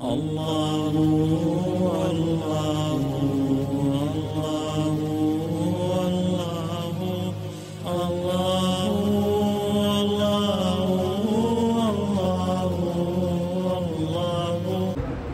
الله الله الله الله الله الله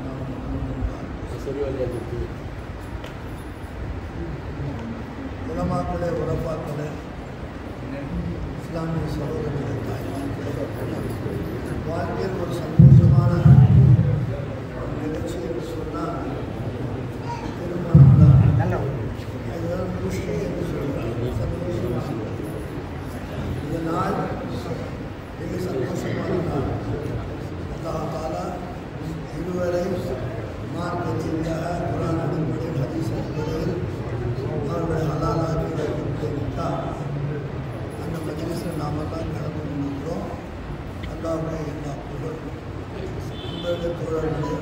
உலமாக்களே உறப்பாக்களே இஸ்லாமிய சகோதரர்களே தாய்மார்களே வாழ்க்கையில் ஒரு சந்தோஷமான நிகழ்ச்சி என்று சொன்னால் திருமணம் தான் அதுதான் குஷி என்று சொல்கிறாங்க சந்தோஷமான இந்த நாள் மிக சந்தோஷமான நாள் அல்லாஹ் தாலா இதுவரை மார்க்க ரீதியாக குரான் அடிப்படையில் ஹதீஸ் அடிப்படையில் அவர்களை ஹலாலாக்கி வைத்திருக்கிறார் அந்த மஜ்லிஸில் நாம் எல்லாம் கலந்து கொண்டிருக்கிறோம் அல்லாவுடைய எல்லா புகழ் உங்களுடைய தோழர்களே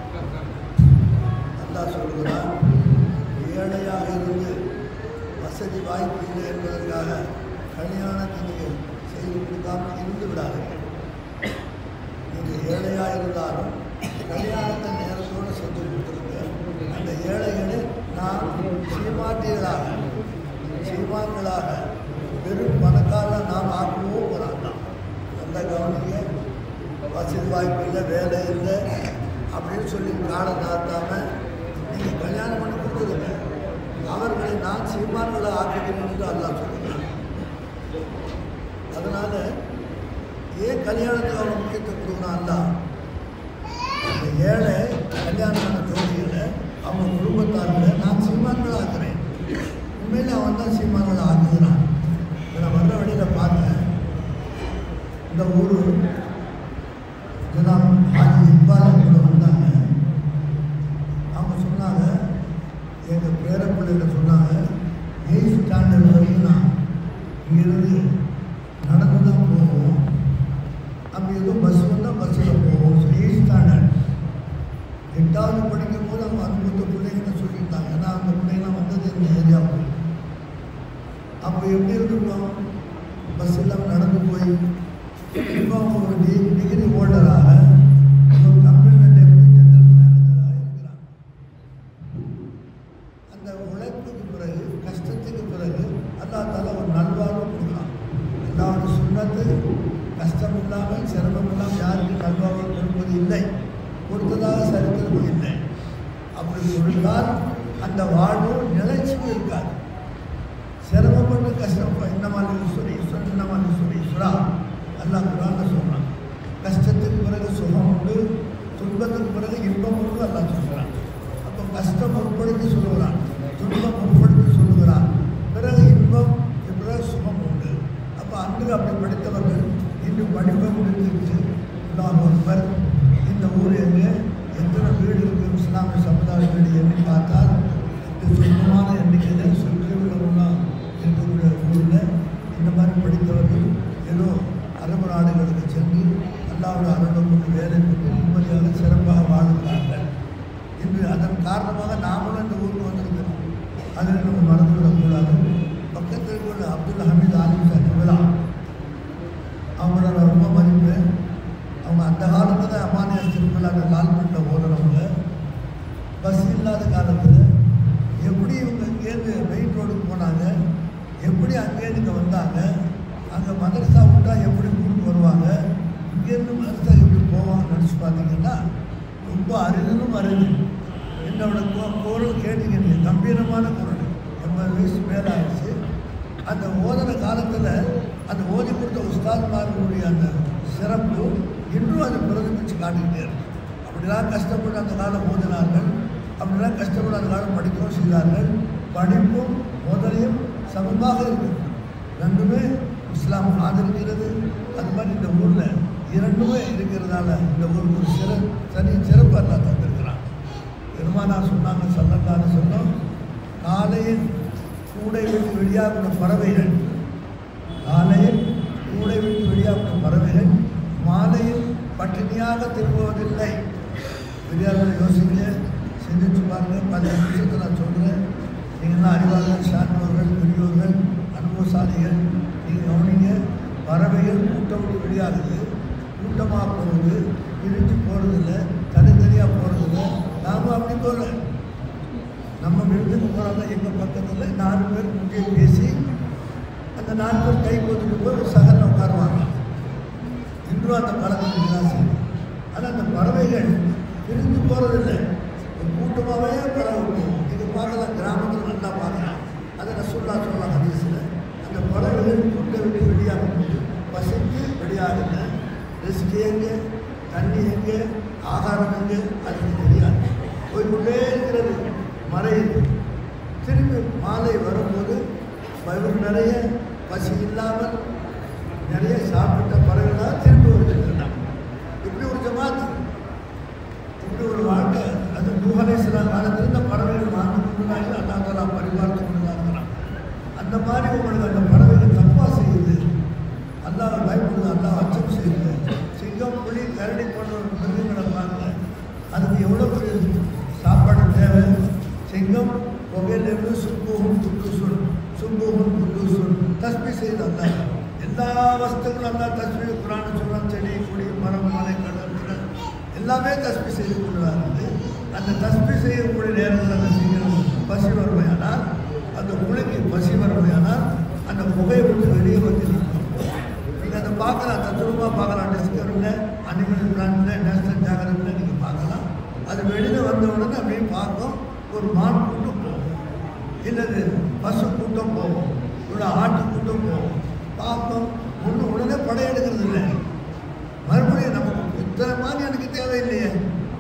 அல்லாஹ் சொல்கிறார் ஏழையாக இருந்து வசதி வாய்ப்பு இல்லை என்பதற்காக கல்யாணத்தை நீங்கள் செய்து கொடுக்காமல் இருந்து விடாதீர்கள் நீங்கள் ஏழையாக இருந்தாலும் கல்யாணத்தை நேரத்தோடு செஞ்சு கொடுத்துருங்க அந்த ஏழைகளை நாம் சீமாட்டிகளாக சீமான்களாக பெரும் பணக்கார நாம் ஆக்குவோம் வராண்டாம் நல்ல கவனிங்க வசதி வாய்ப்பு இல்லை வேலை இல்லை அப்படின்னு சொல்லி காலம் தாத்தாமல் நீங்கள் கல்யாணம் பண்ணி கொடுத்துருங்க அவர்களை நான் சீமான்களை ஆக்குகிறேன் என்று அல்லாஹ் சொல்லுங்கள் அதனால் ஏன் கல்யாணத்துக்கு அவன் முக்கியத்துவம் கொடுக்குறான்ல அந்த ஏழை கல்யாணமான ஜோதிகளை அவங்க குடும்பத்தார்களை நான் சீமான்களை ஆக்குறேன் உண்மையில் அவன் தான் சீமான்களை ஆக்குகிறான் இப்ப நான் வர்ற வழியில் பார்த்தேன் இந்த ஊர் ஜனாப் ஹாஜி இக்பால் கூட வந்தாங்க அவங்க சொன்னாங்க எங்கள் பேர பிள்ளைங்க சொன்னாங்க எயிட் ஸ்டாண்டர்ட் வரைக்கும் நான் இங்கிருந்து நடந்து தான் போவோம் அப்படி எதுவும் பஸ் வந்தால் பஸ்ஸில் போவோம் எயிட் ஸ்டாண்டர்ட் எட்டாவது படிக்கும் போது அவங்க அனுபவத்தை பிள்ளைங்க சொல்லியிருந்தாங்க ஏன்னா அந்த பிள்ளைங்களாம் வந்தது இந்த ஏரியாவுக்கு அப்போ எப்படி இருந்திருக்கோம் பஸ் இல்லாமல் நடந்து போய் இப்போ அவங்க ஒரு டி டிகிரி ஹோல்டராக ஒரு கம்பெனியில் டெப்யூட்டி ஜெனரல் மேனேஜராக இருக்கிறாங்க அந்த உழைப்புக்கு பிறகு கஷ்டத்துக்கு பிறகு அல்லா தால ஒரு நல்வாழ்வு கொடுக்கலாம் அல்லாவோட சுண்ணத்து கஷ்டம் இல்லாமல் சிரமம் இல்லாமல் யாருக்கும் நல்வாழ்வு கொடுப்பது இல்லை கொடுத்ததாக சரித்திரமும் இல்லை அப்படி கொடுத்தால் அந்த வாழ்வு நிலைச்சும் இருக்காது சிரமப்பட்டு கஷ்டம் இன்னமான சொல்லி இன்னமான சொல்லி சுரா அல்லாஹ் குரான் சொல்கிறான் கஷ்டத்துக்கு பிறகு சுகம் உண்டு துன்பத்துக்கு பிறகு இன்பம் உண்டு அல்லாஹ் சொல்கிறான் அப்போ கஷ்டம் முற்படுத்தி சொல்லுகிறான் துன்பம் முற்படுத்தி சொல்லுகிறான் பிறகு இன்பம் பிறகு சுகம் உண்டு அப்போ அன்று அப்படி படித்தவர்கள் இன்று படிப்பை முடிந்துட்டு நான் ஒருவர் இந்த ஊர் எங்கே எத்தனை வீடு இருக்கு இஸ்லாமிய சமுதாய வீடு எண்ணி பார்த்தால் இது சொந்தமான எண்ணிக்கையில் சுற்றி உள்ளவங்களாம் இருக்கக்கூடிய ஊரில் இந்த மாதிரி படித்தவர்கள் ஏதோ அரபு நாடுகளுக்கு சென்று அல்லாவோட அருளை கொண்டு வேலை பெற்று நிம்மதியாக சிறப்பாக வாழ்கிறார்கள் இன்று அதன் காரணமாக நாமளும் இந்த ஊருக்கு வந்திருக்கிறோம் அதில் நம்ம மறந்துவிடக்கூடாது பக்கத்தில் இருக்கிற அப்துல் ஹமீத் ஆலிம் சாஹிப் விழா அவங்களோட நான் ரொம்ப மதிப்பு அவங்க அந்த காலத்தில் தான் அமானியா திருவிழாங்க லால்பட்டில் ஓடுறவங்க பஸ் இல்லாத காலத்தில் எப்படி இவங்க இங்கேருந்து மெயின் ரோடுக்கு போனாங்க எப்படி அங்கேருந்து இங்கே வந்தாங்க அங்கே மதரசா விட்டா எப்படி கூப்பிட்டு வருவாங்க இங்கேருந்து மதரசா எப்படி போவாங்கன்னு நினச்சி பார்த்தீங்கன்னா ரொம்ப அருகிலும் அருகு என்னோட கோ குரல் கேட்டீங்க நீங்கள் கம்பீரமான குரல் எண்பது வயசு மேலே ஆயிடுச்சு அந்த ஓதுன காலத்தில் அந்த ஓதி கொடுத்த உஸ்தாத்மார்களுடைய அந்த சிறப்பு இன்றும் அது பிரதிபலித்து காட்டிக்கிட்டே இருக்கு அப்படிலாம் கஷ்டப்பட்டு அந்த காலம் ஓதினார்கள் அப்படிலாம் கஷ்டப்பட்டு அந்த காலம் படிக்கவும் செய்தார்கள் படிப்பும் முதலையும் சமமாக இருக்கு ரெண்டுமே இஸ்லாம் ஆதரிக்கிறது அது மாதிரி இந்த ஊரில் இரண்டுமே இருக்கிறதால இந்த ஊருக்கு ஒரு சிற தனி சிறப்பு அல்லா தந்திருக்கிறான் பெருமானா சொன்னாங்க சல்லல்லான்னு சொன்னோம் காலையில் கூடை விட்டு வெளியாகின பறவைகள் காலையில் கூடை விட்டு வெளியாகின பறவைகள் மாலையில் பட்டினியாக திரும்புவதில்லை பெரியார்கள் யோசிங்க சிந்திச்சு பாருங்க பதினஞ்சு நிமிஷத்தில் நான் சொல்கிறேன் நீங்கள்லாம் அறிவாளர்கள் சார்ந்தவர்கள் பெரியோர்கள் அனுபவசாலிகள் நீங்கள் கவனிங்க பறவைகள் கூட்டம் விட்டு வெளியாகுது கூட்டமாக போகுது பிரிஞ்சு போகிறதில்ல தனித்தனியாக போகிறது விருந்துக்கு போகிறாங்க எங்கள் பக்கத்தில் நாலு பேர் முன்னே பேசி அந்த நாலு பேர் கை கொடுத்துட்டு போய் ஒரு சகலில் உட்காருவாங்க இன்றும் அந்த பழக்கம் இருக்கதான் ஆனால் அந்த பறவைகள் பிரிந்து போகிறதில்லை ஒரு கூட்டமாகவே பறவை போகும் நீங்கள் பார்க்கலாம் கிராமத்தில் நல்லா பார்க்கலாம் அதை ரசூல்லா சொல்லலாம் ஹதீஸில் அந்த பறவைகள் கூட்டை விட்டு வெளியாகும் பசித்து வெளியாகுங்க ரிஸ்க் எங்கே தண்ணி எங்கே ஆகாரம் எங்கே அதுக்கு தெரியாது போய்கொண்டே இருக்கிறது மறையுது திரும்பி மாலை வரும்போது இவர் நிறைய பசி இல்லாமல் நிறைய சாப்பிட்ட பறவைகளாக திரும்பி வருகின்றன இப்படி ஒரு ஜமாத் இப்படி ஒரு வாழ்க்கை அது நூகலேஸ்வர காலத்தில் இந்த பறவைகள் வாழ்ந்து கொண்டுதான் அல்லா தலா பரிபார்த்து கொண்டுதான் இருக்கிறான் அந்த மாதிரி உங்களுக்கு அந்த பறவைகள் தப்பா செய்யுது அல்லாஹ் பயப்படுது அல்லாஹ் அச்சம் செய்யுது சிங்கம் புலி கரடி போன்ற மிருகங்களை பாருங்க அதுக்கு எவ்வளோ பெரிய சாப்பாடு தேவை சிங்கம் புகையிலிருந்து சுப்புகும் குண்டூசுன் சுப்புகும் குண்டூசுன் தஸ்பி செய்து அல்லாஹ் எல்லா வஸ்துகளும் அல்லாஹ் தஸ்பி குரான் சொல்கிறான் செடி கொடி மரம் மலை கடல் கடல் எல்லாமே தஸ்பி செய்து கொள்வார்கள் அந்த தஸ்பி செய்யக்கூடிய நேரத்தில் அந்த சிங்கம் பசி வறுமையானால் அந்த புலிக்கு பசி வறுமையானால் அந்த புகையை விட்டு வெளியே வந்து நிற்கும் நீங்கள் அதை பார்க்கலாம் தத்துவமாக பார்க்கலாம் டிஸ்கவரியில் அனிமல் பிளான்ல நேஷனல் ஜாகிரபில் நீங்கள் பார்க்கலாம் அது வெளியில் வந்த உடனே அப்படியே பார்க்கும் ஒரு மான் கூட்டம் போகும் இல்லது பசு கூட்டம் போகும் இல்லை ஆட்டு கூட்டம் போகும் பார்ப்போம் ஒன்று உடனே படையெடுக்கிறது இல்லை மறுபடியும் நமக்கு இத்தனை மான் எனக்கு தேவையில்லையே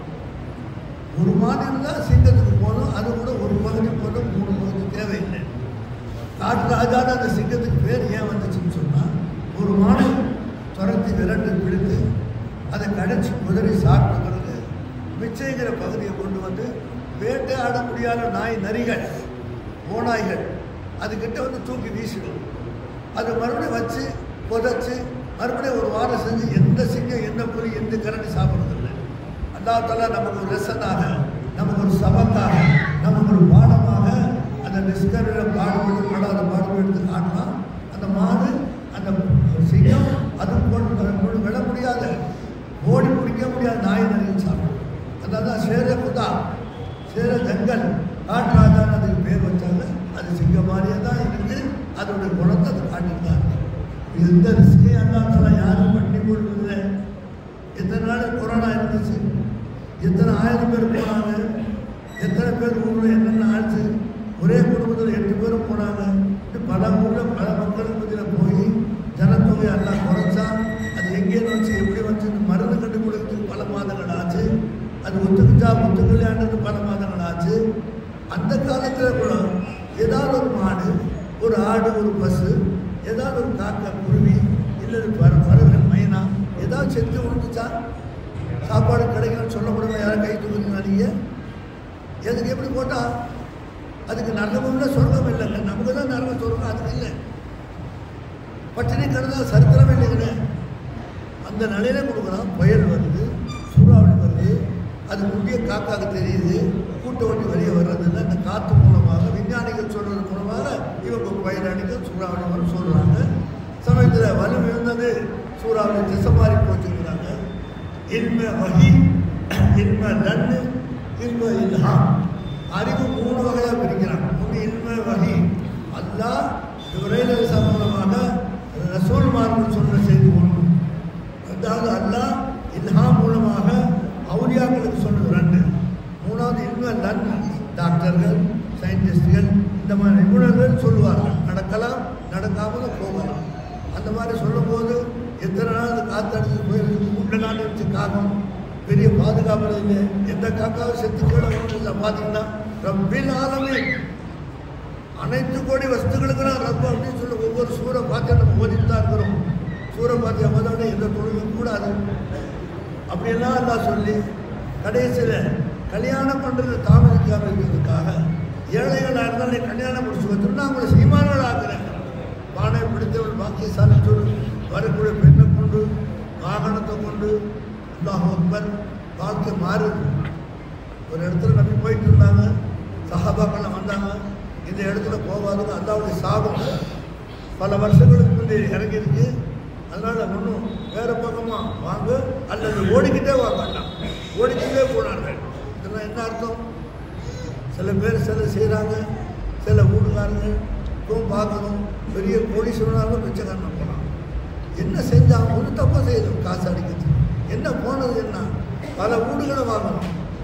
ஒரு மான் இருந்தால் சிங்கத்துக்கு போகணும் அது கூட ஒரு பகுதி போதும் மூணு பகுதி தேவையில்லை காட்டு ராஜான அந்த சிங்கத்துக்கு பேர் ஏன் வந்துச்சுன்னு சொன்னால் ஒரு மானை துரத்தி விரட்டு பிடித்து அதை கடைச்சி குதிரை சாப்பிட்ட பிறகு மிச்சங்கிற பகுதியை கொண்டு வந்து வேட்டையாட முடியாத நாய் நரிகள் ஓநாய்கள் அதுக்கிட்ட வந்து தூக்கி வீசிடும் அது மறுபடியும் வச்சு புதைச்சி மறுபடியும் ஒரு வாரம் செஞ்சு எந்த சிங்கம் எந்த புலி எந்த கரண்டி சாப்பிட்றதில்லை அல்லாத்தால நமக்கு ஒரு லெசனாக நமக்கு ஒரு சபத்தாக நமக்கு ஒரு பாடமாக அந்த டிஸ்கவரியில் பாடுபட்டு படாத பாடுபட்டு எடுத்து காட்டலாம் அந்த மாடு அந்த சிங்கம் அது போட்டு விட முடியாத ஓடி பிடிக்க முடியாத நாய் நிறைய சாப்பிடும் அதான் சேர குதா சேர ஜங்கல் காட்டுராஜான்னு அதுக்கு பேர் வச்சாங்க அது சிங்கம் மாதிரியே தான் இருந்து அதோடைய குணத்தை அது காட்டியிருந்தாங்க எந்த ரிஸ்கையும் அல்லாத்தால யாரும் பண்ணி கொள்வதில்லை எத்தனை நாள் கொரோனா இருந்துச்சு எத்தனை ஆயிரம் பேர் போனாங்க எத்தனை பேர் ஊரில் என்னென்ன ஆச்சு ஒரே குடும்பத்தில் எட்டு பேரும் போனாங்க இப்படி பல ஊரில் பல மக்களுக்கு மத்தியில் போய் ஜனத்தொகை எல்லாம் குறைச்சா அது எங்கே வச்சு எப்படி வச்சு மருந்து கண்டுபிடிக்கிறதுக்கு பல மாதங்கள் ஆச்சு அது ஒத்துக்கிச்சா ஒத்துக்கலையான்றது பல மாதங்கள் ஆச்சு அந்த காலத்தில் கூட ஏதாவது ஒரு மாடு ஒரு ஆடு ஒரு பசு ஏதாவது ஒரு காக்கா குருவி இல்லை பற பறவைகள் மைனா ஏதாவது செத்து விழுந்துச்சா சாப்பாடு கிடைக்கணும்னு சொல்லக்கூடாது யாரும் கை தூக்குறீங்க நீங்கள் எதுக்கு எப்படி போட்டால் அதுக்கு நரகமும் இல்லை சொர்க்கம் இல்லைங்க நமக்கு தான் நரகம் சொர்க்கம் அதுக்கு இல்லை பட்டினி கிடந்தா சரித்திரமே இல்லைங்க அந்த நிலையில கொடுக்குறான் புயல் வருது சூறாவளி வருது அது முக்கிய காக்காக்கு தெரியுது கூட்ட வண்டி வெளியே வர்றதில்லை இந்த காற்று மூலமாக விஞ்ஞானிகள் சொல்றது மூலமாக இவங்க புயல் அடிக்க சூறாவளி வரும் சொல்கிறாங்க சமயத்தில் வலு விழுந்தது சூறாவளி திசை மாறி போச்சுக்கிறாங்க இன்மை வகி இன்மை நன்னு இன்மை இல்ஹாம் அறிவு மூணு வகையாக பிரிக்கிறாங்க ஒன்று இன்மை வகி அல்லாஹ் இவரையில் மூலமாக ரசூல்மார்கள் சொல்ற செய்தி ஒன்று அதாவது அல்லாஹ் இல்ஹாம் மூலமாக அவுலியாக்களுக்கு சொன்னது ரெண்டு மூணாவது இன்மை நன் டாக்டர்கள் சயின்டிஸ்டுகள் இந்த மாதிரி நிபுணர்கள் சொல்லுவார்கள் நடக்கலாம் நடக்காமல் போகலாம் அந்த மாதிரி சொல்லும்போது எத்தனை நாள் அது காத்தடிச்சு போயிருக்கு முன்ன நாள் வச்சு காக்கும் பெரிய பாதுகாப்பு இல்லை எந்த காக்காவும் செத்து கூட இல்லை பார்த்தீங்கன்னா ரப்பில் ஆலமே அனைத்து கோடி வஸ்துகளுக்கு நான் ரப்பு அப்படின்னு சொல்லி ஒவ்வொரு சூரை பார்த்து நம்ம ஓதிட்டு தான் இருக்கிறோம் சூரை பார்த்து அமதோட எந்த தொழிலும் கூடாது அப்படியெல்லாம் எல்லாம் சொல்லி கடைசியில் கல்யாணம் பண்ணுறது தாமதிக்காமல் இருக்கிறதுக்காக ஏழைகளாக இருந்தால் நீ கல்யாணம் முடிச்சு வச்சுருந்தா அவங்களை சீமானவள் ஆக்குறேன் பானை பிடித்தவள் பாக்கியசாலி சொல்லு வரக்கூடிய பெண்ணை கொண்டு வாகனத்தை கொண்டு அல்லாஹ் அக்பர் வாழ்க்கை மாறுது ஒரு இடத்துல நம்பி போயிட்டு இருந்தாங்க சஹாபாக்கள்லாம் வந்தாங்க இந்த இடத்துல போகாதுங்க அல்லாவுடைய சாபம் பல வருஷங்களுக்கு முந்தைய இறங்கியிருக்கு அதனால் ஒன்றும் வேறு பக்கமாக வாங்க அல்லது ஓடிக்கிட்டே வாங்கலாம் ஓடிக்கிட்டே போனார்கள் இதெல்லாம் என்ன அர்த்தம் சில பேர் சில செய்கிறாங்க சில வீடுகாரங்க இப்பவும் பார்க்கணும் பெரிய கோடீஸ்வரனாலும் பிச்சைக்காரன் போனான் என்ன செஞ்சான் ஒரு தப்பை செய்யணும் காசு அடிக்கிறது என்ன போனது என்ன பல வீடுகளை வாங்கணும்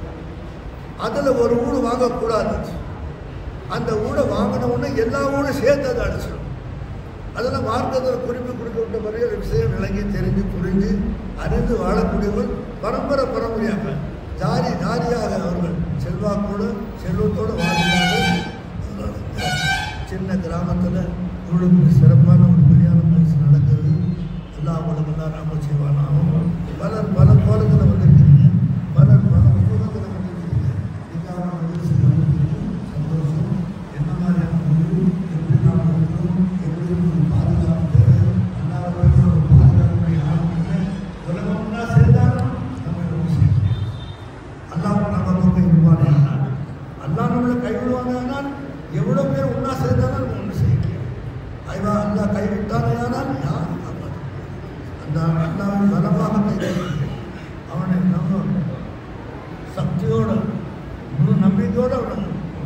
அதில் ஒரு வீடு வாங்கக்கூடாது அந்த வீடை வாங்கின உடனே எல்லா வீடும் சேர்த்து அதை அடிச்சிடும் அதில் மார்க்கத்தில் குறிப்பு கொடுக்கப்பட்ட பிறகு ஒரு விஷயம் விளங்கி தெரிஞ்சு புரிஞ்சு அறிந்து வாழக்கூடியவர்கள் பரம்பரை பரம்பரையாக ஜாதி ஜாதியாக அவர்கள் செல்வாக்கோடு செல்வத்தோடு வாழ்கிறார்கள் அதனால இந்த சின்ன கிராமத்தில் இவ்வளோ பெரிய சிறப்பான ஒரு கல்யாண பரிசு நடக்குது எல்லா அவங்களுக்கெல்லாம் ராம செய்வானாகவும் பலர் பல கோலத்தில் வந்திருக்கிறீங்க பலர் பல கோலத்தில் வந்திருக்கிறீங்க இதுக்காக மகிழ்ச்சி வந்திருக்கிறீங்க சந்தோஷம் என்ன மாதிரியான முடிவு எப்படி நாம் இருக்கிறோம் எப்படி ஒரு பாதுகாப்பு தேவை அண்ணாவர்கள் ஒரு பாதுகாப்பு யாரும் இல்லை உலகம் ஒன்றா சேர்ந்தாலும் நம்ம ரொம்ப செய்யணும் அல்லாஹ் நம்ம பக்கம் இருப்பானே ஆனால் அல்லாஹ் நம்மளை கைவிடுவானே ஆனால் எவ்வளோ பேர் ஒன்றா சேர்ந்தாலும் நம்ம ஒன்று செய்ய முடியும் ஐவா அல்லாஹ் கைவிட்டானே ஆனால் யார் காப்பாற்ற அந்த அல்லாவின் பலமாக கைவிடுகிறேன் அவனை நம்ம சக்தியோடு முழு நம்பிக்கையோடு அவனை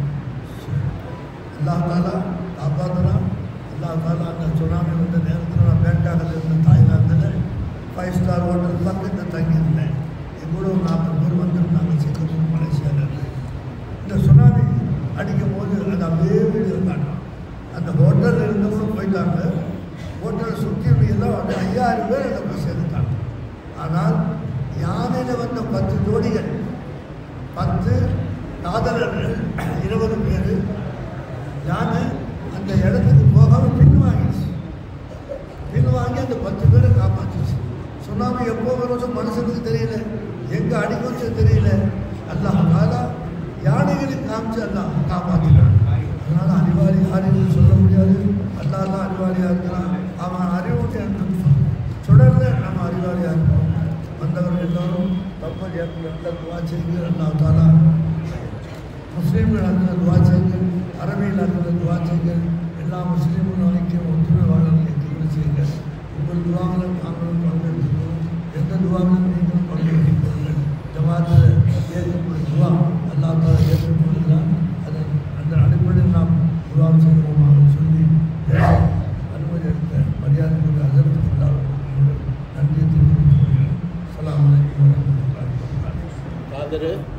அல்லாஹ் தாலா காப்பாற்றலாம் அல்லாஹ் தாலா அந்த சுனாமி வந்த நேரத்தில் நான் பேங்காக்கில் இருந்த தாய்லாந்தில் ஃபைவ் ஸ்டார் ஹோட்டல் பக்கத்தில் தங்கியிருந்தேன் என் கூட ஒரு நாற்பது பேர் வந்திருந்தாங்க சிங்கப்பூர் மலேசியாவிலேருந்து இந்த சுனாமி அடிக்கும் போது அது அப்படியே வீடியோ காட்டும் அந்த ஹோட்டலில் இருந்தவங்களும் போயிட்டாங்க ஹோட்டலை சுற்றி எல்லாம் வந்து ஐயாயிரம் பேர் அதை போய் சேர்ந்துட்டாங்க ஆனால் யானையில் வந்த பத்து ஜோடிகள் பத்து காதலர்கள் இருபது பேர் யானை அந்த இடத்துக்கு போகாமல் பின்வாங்கிடுச்சு பின்வாங்கி அந்த பத்து பேரை காப்பாற்றிச்சு சுனாமி எப்போ வரும் மனுஷனுக்கு தெரியல எங்கே அடிக்கும் தெரியல அல்லாஹ் தாலா யானைகளுக்கு காமிச்சு அல்லாஹ் காப்பாற்றினான் அதனால் அறிவாளி யாரையும் சொல்ல முடியாது அல்லாஹ் தான் அறிவாளியாக இருக்கிறான் அவன் அறிவுட்டு சுடர்ல நம்ம அறிவாளியாக இருக்கோம் வந்தவர்கள் எல்லோரும் தப்பல் ஏற்பட துவா செய்யுங்க அல்லாஹ் தாலா முஸ்லீம்கள் அந்த துவா செய்யுங்கள் அரபியில் அந்த துவா செய்யுங்கள் எல்லா முஸ்லீம்களும் ஐக்கியம் ஒத்துமை வாழலை துணை செய்யுங்கள் உங்கள் துவாங்களும் நாங்களும் பங்கெடுத்துக்கிறோம் எந்த துவாங்களும் நீங்களும் பங்கெடுத்துக்கொள்ளுங்கள் ஜமாத்தில் ஏற்கக்கூடிய துவா அல்லா தாலா ஏற்றுக்கொள்கிறார் அதன் அந்த அடிப்படையில் நாம் துவா செய்வோமாக சொல்லி பேச அனுமதி எடுத்த மரியாதைக்குரிய அதற்கு நன்றி தெரிவித்துக் கொள்கிறேன் அஸ்ஸலாமு அலைக்கும் வரஹ்மத்துல்லாஹி வபரகாத்துஹு காதரு